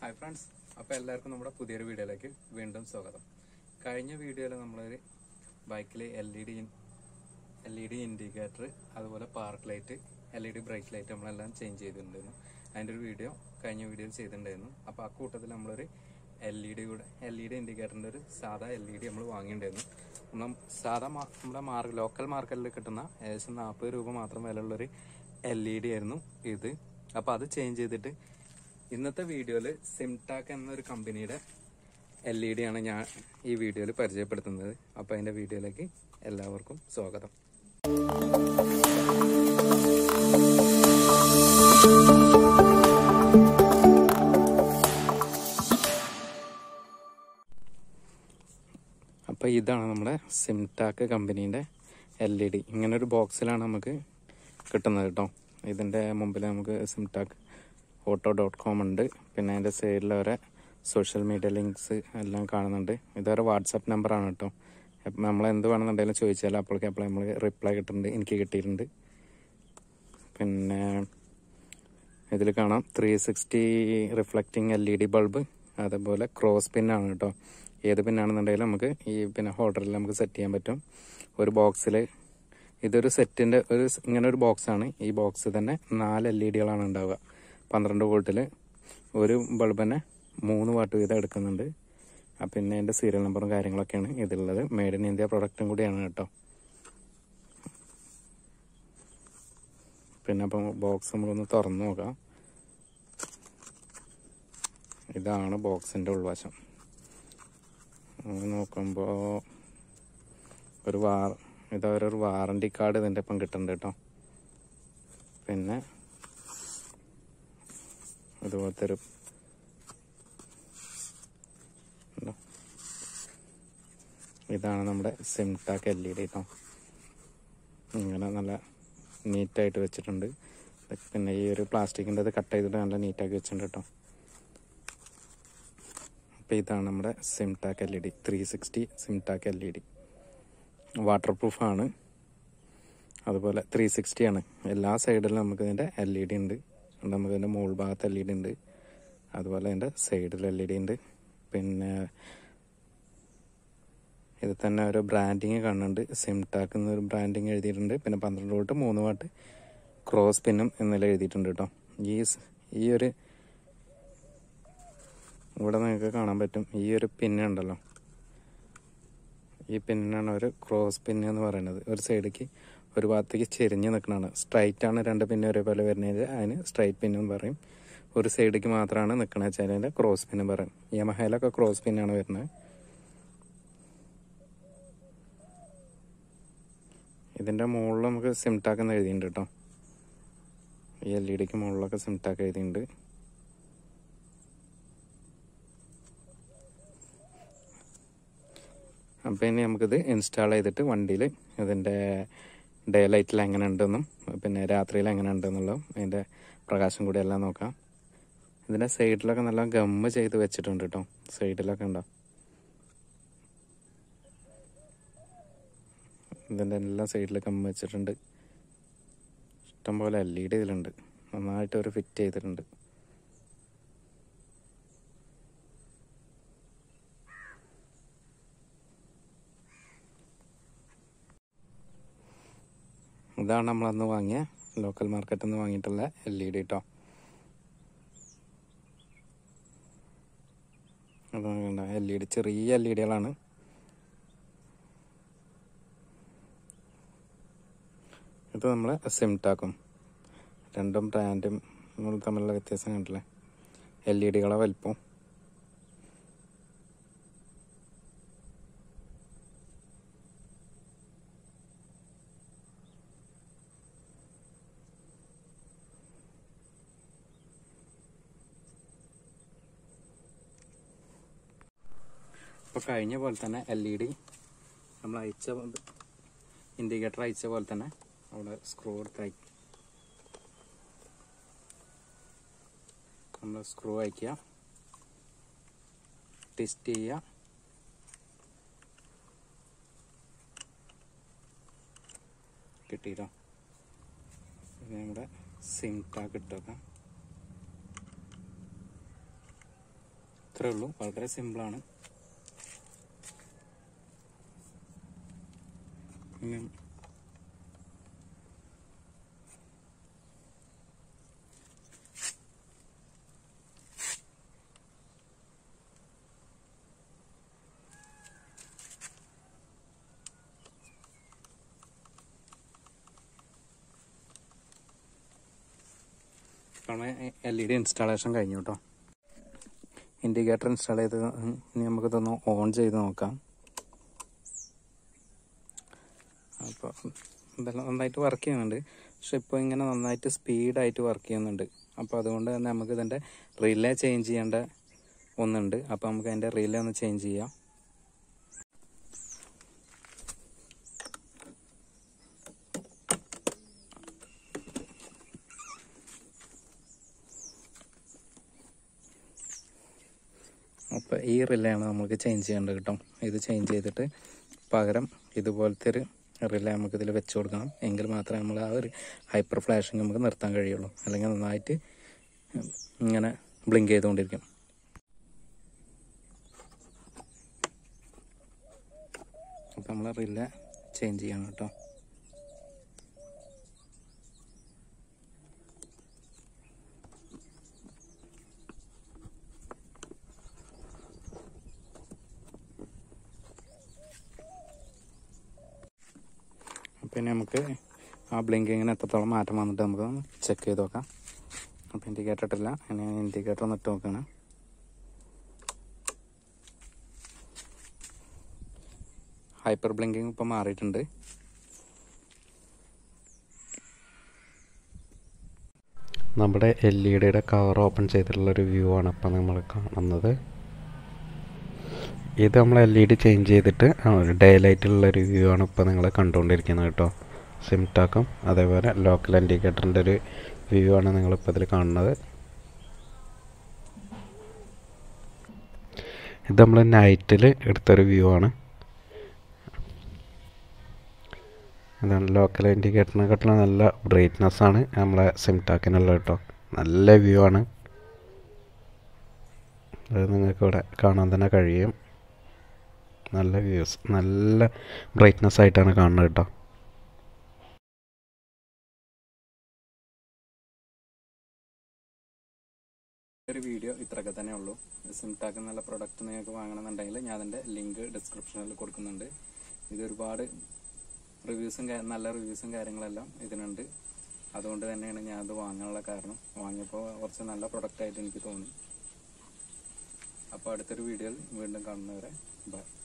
Hi friends അപ്പോൾ എല്ലാവർക്കും നമ്മുടെ പുതിയൊരു വീഡിയോയിലേക്ക് വീണ്ടും സ്വാഗതം കഴിഞ്ഞ വീഡിയോയിൽ നമ്മളൊരു ബൈക്കിൽ L E D L E D indicator അതുപോലെ park light L E D brake light നമ്മളെല്ലാം ചേഞ്ച് ചെയ്തിട്ടുണ്ടായിരുന്നു അതിൻ്റെ ഒരു വീഡിയോ കഴിഞ്ഞ വീഡിയോയിൽ ചെയ്തിട്ടുണ്ടായിരുന്നു അപ്പോൾ ആ കൂട്ടത്തിൽ നമ്മളൊരു എൽ ഇ ഡി കൂടെ എൽ ഇ ഡി ഇൻഡിക്കേറ്ററിൻ്റെ ഒരു സാധാ എൽ ഇ ഡി നമ്മൾ വാങ്ങിയിട്ടുണ്ടായിരുന്നു നമ്മൾ സാധാ മാ- നമ്മുടെ മാർക്ക് ലോക്കൽ മാർക്കറ്റിൽ കിട്ടുന്ന ഏകദേശം നാൽപ്പത് രൂപ മാത്രം വിലയുള്ളൊരു എൽ ഇ ഡി ആയിരുന്നു ഇത് അപ്പോൾ അത് ചേഞ്ച് ചെയ്തിട്ട് ഇന്നത്തെ വീഡിയോയിൽ സിംടാക് എന്നൊരു കമ്പനിയുടെ എൽ ഇ ഡി ആണ് ഞാൻ ഈ വീഡിയോയിൽ പരിചയപ്പെടുത്തുന്നത് അപ്പോൾ അതിൻ്റെ വീഡിയോയിലേക്ക് എല്ലാവർക്കും സ്വാഗതം അപ്പോൾ ഇതാണ് നമ്മുടെ സിംടാക് കമ്പനീൻ്റെ എൽ ഇ ഡി ഇങ്ങനെ ഒരു ബോക്സിലാണ് നമുക്ക് കിട്ടുന്നത് കേട്ടോ ഇതിൻ്റെ മുമ്പിൽ നമുക്ക് സിംടാക് ഓട്ടോ ഡോട്ട് കോം ഉണ്ട് പിന്നെ അതിൻ്റെ സൈഡിൽ വരെ സോഷ്യൽ മീഡിയ ലിങ്ക്സ് എല്ലാം കാണുന്നുണ്ട് ഇതൊരു വാട്സാപ്പ് നമ്പറാണ് കേട്ടോ അപ്പം നമ്മൾ എന്ത് വേണമെന്നുണ്ടെങ്കിലും ചോദിച്ചാൽ അപ്പോഴേക്ക് അപ്പോൾ നമ്മൾ റിപ്ലൈ കിട്ടുന്നുണ്ട് എനിക്ക് കിട്ടിയിട്ടുണ്ട് പിന്നെ ഇതിൽ കാണാം three sixty reflecting L E D bulb അതുപോലെ ക്രോസ് പിന്നാണ് കേട്ടോ ഏത് പിന്നാണെന്നുണ്ടെങ്കിലും നമുക്ക് ഈ പിന്നെ ഹോൾഡറിൽ നമുക്ക് സെറ്റ് ചെയ്യാൻ പറ്റും ഒരു ബോക്സിൽ ഇതൊരു സെറ്റിൻ്റെ ഒരു സ് ഇങ്ങനെ ഒരു ബോക്സാണ് ഈ ബോക്സ് തന്നെ നാല് എൽ ഇ ഡികളാണ് ഉണ്ടാവുക പന്ത്രണ്ട് വോൾട്ടിൽ ഒരു ബൾബ് തന്നെ മൂന്ന് വാട്ട് വീതം എടുക്കുന്നുണ്ട് ആ പിന്നെ അതിൻ്റെ സീരിയൽ നമ്പറും കാര്യങ്ങളൊക്കെയാണ് ഇതിലുള്ളത് മെയ്ഡ് ഇൻ ഇന്ത്യ പ്രൊഡക്റ്റും കൂടിയാണ് കേട്ടോ പിന്നെ അപ്പം ബോക്സ് നമ്മളൊന്ന് തുറന്നു നോക്കാം ഇതാണ് ബോക്സിൻ്റെ ഉൾവശം അങ്ങനെ നോക്കുമ്പോൾ ഒരു വാർ ഇതൊരു വാറണ്ടി കാർഡ് ഇതിൻ്റെ ഒപ്പം കിട്ടുന്നുണ്ട് കേട്ടോ പിന്നെ ഇതുപോലത്തെ ഒരു ഉണ്ടോ? ഇതാണ് നമ്മുടെ സിംടാക്ക് എൽ ഇ ഡി കേട്ടോ ഇങ്ങനെ നല്ല നീറ്റായിട്ട് വെച്ചിട്ടുണ്ട് പിന്നെ ഈ ഒരു പ്ലാസ്റ്റിക്കിൻ്റെ ഇത് കട്ട് ചെയ്തിട്ട് നല്ല നീറ്റാക്കി വെച്ചിട്ടുണ്ട് കേട്ടോ അപ്പോൾ ഇതാണ് നമ്മുടെ സിംടാക്ക് L E D three sixty സിംടാക്ക് എൽ ഇ ഡി വാട്ടർ പ്രൂഫാണ് അതുപോലെ ത്രീ സിക്സ്റ്റി ആണ് എല്ലാ സൈഡിലും നമുക്ക് ഇതിൻ്റെ എൽ ഇ ഡി ഉണ്ട് നമുക്ക് ഇതിൻ്റെ മുകൾ ഭാഗത്ത് എൽ ഇ ഡി ഉണ്ട് അതുപോലെ അതിൻ്റെ സൈഡിൽ എൽ ഇ ഡി ഉണ്ട് പിന്നെ ഇത് തന്നെ ഒരു ബ്രാൻഡിങ് കാണുന്നുണ്ട് സിംടാക്ക് എന്നൊരു ബ്രാൻഡിങ് എഴുതിയിട്ടുണ്ട് പിന്നെ പന്ത്രണ്ട് തൊട്ട് മൂന്ന് വാട്ട് ക്രോസ് പിന്നും എന്നതിൽ എഴുതിയിട്ടുണ്ട് കേട്ടോ ഈ സ്- ഈ ഒരു ഇവിടെ നിങ്ങൾക്ക് കാണാൻ പറ്റും ഈ ഒരു പിന്നുണ്ടല്ലോ ഈ പിന്നാണ് ഒരു ക്രോസ് പിന്ന് എന്ന് പറയുന്നത് ഒരു സൈഡിലേക്ക് ഒരു ഭാഗത്തേക്ക് ചെരിഞ്ഞ് നിൽക്കുന്നതാണ് സ്ട്രൈറ്റ് ആണ് രണ്ട് പിന്ന് ഒരേപോലെ വരുന്നത് അതിന് സ്ട്രൈറ്റ് പിന്നും പറയും ഒരു സൈഡിലേക്ക് മാത്രമാണ് നിൽക്കുന്നത് വെച്ചാൽ അതിൻ്റെ ക്രോസ് പിന്നും പറയും യമഹയിലൊക്കെ ക്രോസ് പിന്നാണ് വരുന്നത് ഇതിൻ്റെ മുകളിൽ നമുക്ക് സിംടാക്ക് എന്ന് എഴുതിയിട്ടുണ്ട് കേട്ടോ ഈ എൽ ഇ ഡിക്ക് മുകളിലൊക്കെ സിംടാക്ക് എഴുതിയിട്ടുണ്ട് അപ്പോൾ ഇനി നമുക്കിത് ഇൻസ്റ്റാൾ ചെയ്തിട്ട് വണ്ടിയിൽ ഇതിൻ്റെ ഡേ ലൈറ്റിൽ എങ്ങനെ ഉണ്ടെന്നും പിന്നെ രാത്രിയിൽ എങ്ങനെ ഉണ്ടെന്നുള്ളതും അതിൻ്റെ പ്രകാശം കൂടി എല്ലാം നോക്കാം ഇതിൻ്റെ സൈഡിലൊക്കെ നല്ല ഗമ്മ് ചെയ്ത് വെച്ചിട്ടുണ്ട് കേട്ടോ സൈഡിലൊക്കെ ഉണ്ടോ ഇതിൻ്റെ എല്ലാ സൈഡിലും ഗമ്മ് വെച്ചിട്ടുണ്ട് ഇഷ്ടംപോലെ എൽ ഇ ഡി ഇതിലുണ്ട് നന്നായിട്ട് ഒരു ഫിറ്റ് ചെയ്തിട്ടുണ്ട് ഇതാണ് നമ്മളന്ന് വാങ്ങിയ ലോക്കൽ മാർക്കറ്റിൽ നിന്ന് വാങ്ങിയിട്ടുള്ള എൽ ഇ ഡി കേട്ടോ എൽ ഇ ഡി ചെറിയ എൽ ഇ ഡികളാണ് ഇത് നമ്മൾ സിംടാക്കും രണ്ടും ബ്രാൻഡും നമ്മൾ തമ്മിലുള്ള വ്യത്യാസം കണ്ടില്ലേ എൽ ഇ ഡികളെ വലിപ്പം ഇപ്പോൾ കഴിഞ്ഞ പോലെ തന്നെ എൽ ഇ ഡി നമ്മൾ അയച്ച ഇൻഡിക്കേറ്റർ അയച്ച പോലെ തന്നെ അവിടെ സ്ക്രൂ എടുത്ത് അയക്കും നമ്മൾ സ്ക്രൂ അയക്കുക ടെസ്റ്റ് ചെയ്യുക കിട്ടിയിട്ടോ ഇത് നമ്മുടെ സിം ടാക്ക് ഇട്ടേക്കാം ഇത്രേ ഉള്ളൂ വളരെ സിമ്പിളാണ് പിന്നെ എൽ ഇ ഡി ഇൻസ്റ്റാളേഷൻ കഴിഞ്ഞു കേട്ടോ ഇൻഡിക്കേറ്റർ ഇൻസ്റ്റാൾ ചെയ്ത് ഇനി നമുക്ക് ഇതൊന്ന് ഓൺ ചെയ്ത് നോക്കാം അപ്പോൾ ഇതെല്ലാം നന്നായിട്ട് വർക്ക് ചെയ്യുന്നുണ്ട് പക്ഷെ ഇപ്പോൾ ഇങ്ങനെ നന്നായിട്ട് സ്പീഡായിട്ട് വർക്ക് ചെയ്യുന്നുണ്ട് അപ്പോൾ അതുകൊണ്ട് തന്നെ നമുക്ക് ഇതിൻ്റെ റിലേ ചേഞ്ച് ചെയ്യേണ്ട ഒന്നുണ്ട് അപ്പോൾ നമുക്ക് അതിൻ്റെ റിലേ ഒന്ന് ചേഞ്ച് ചെയ്യാം അപ്പോൾ ഈ റിലേ ആണ് നമുക്ക് ചേഞ്ച് ചെയ്യേണ്ടത് കേട്ടോ ഇത് ചേഞ്ച് ചെയ്തിട്ട് പകരം ഇതുപോലത്തെ ഒരു റിലേ നമുക്ക് ഇതിൽ വെച്ച് കൊടുക്കണം എങ്കിൽ മാത്രമേ നമ്മൾ ആ ഒരു ഹൈപ്പർ ഫ്ലാഷിങ് നമുക്ക് നിർത്താൻ കഴിയുള്ളൂ അല്ലെങ്കിൽ നന്നായിട്ട് ഇങ്ങനെ ബ്ലിങ്ക് ചെയ്തുകൊണ്ടിരിക്കും അപ്പോൾ നമ്മൾ റിലേ ചേഞ്ച് ചെയ്യണം കേട്ടോ പിന്നെ നമുക്ക് ആ ബ്ലിങ്കിങ്ങിന് എത്രത്തോളം മാറ്റം വന്നിട്ട് നമുക്ക് ചെക്ക് ചെയ്ത് നോക്കാം അപ്പോൾ ഇൻഡിക്കേറ്റർ ഇട്ടില്ല ഇനി ഇൻഡിക്കേറ്റർ ഒന്ന് ഇട്ട് നോക്കുകയാണ് ഹൈപ്പർ ബ്ലിങ്കിങ് ഇപ്പോൾ മാറിയിട്ടുണ്ട് നമ്മുടെ എൽ ഇ ഡിയുടെ കവർ ഓപ്പൺ ചെയ്തിട്ടുള്ളൊരു വ്യൂ ആണ് ഇപ്പോൾ നമ്മൾ കാണുന്നത് ഇത് നമ്മൾ എൽ ഇ ഡി ചേഞ്ച് ചെയ്തിട്ട് ഡേ ലൈറ്റിലുള്ളൊരു വ്യൂ ആണ് ഇപ്പോൾ നിങ്ങൾ കണ്ടുകൊണ്ടിരിക്കുന്നത് കേട്ടോ സിംടാക്കും അതേപോലെ ലോക്കൽ ഇൻഡിക്കേറ്ററിൻ്റെ ഒരു വ്യൂ ആണ് നിങ്ങളിപ്പോൾ ഇതിൽ കാണുന്നത് ഇത് നമ്മൾ നൈറ്റിൽ എടുത്തൊരു വ്യൂ ആണ് ഇതാണ് ലോക്കൽ ഇൻഡിക്കേറ്ററിനെക്കാട്ടിലും നല്ല ബ്രൈറ്റ്നെസ് ആണ് നമ്മളെ സിംടാക്കിനുള്ളത് കേട്ടോ നല്ല വ്യൂ ആണ് അത് നിങ്ങൾക്ക് ഇവിടെ കാണാൻ തന്നെ കഴിയും നല്ല വ്യൂസ് നല്ല ബ്രൈറ്റ്നെസ് ആയിട്ടാണ് കാണുന്നത് കേട്ടോ ഒരു വീഡിയോ ഇത്രയൊക്കെ തന്നെ ഉള്ളൂ സിംടാക്ക് എന്നുള്ള പ്രൊഡക്റ്റ് നിങ്ങൾക്ക് വാങ്ങണമെന്നുണ്ടെങ്കിൽ ഞാൻ അതിൻ്റെ ലിങ്ക് ഡിസ്ക്രിപ്ഷനിൽ കൊടുക്കുന്നുണ്ട് ഇത് ഒരുപാട് റിവ്യൂസും നല്ല റിവ്യൂസും കാര്യങ്ങളെല്ലാം ഇതിനുണ്ട് അതുകൊണ്ട് തന്നെയാണ് ഞാൻ അത് വാങ്ങാനുള്ള കാരണം വാങ്ങിയപ്പോൾ കുറച്ച് നല്ല പ്രൊഡക്റ്റ് ആയിട്ട് എനിക്ക് തോന്നി അപ്പോൾ അടുത്തൊരു വീഡിയോയിൽ വീണ്ടും കാണുന്നവരെ ബൈ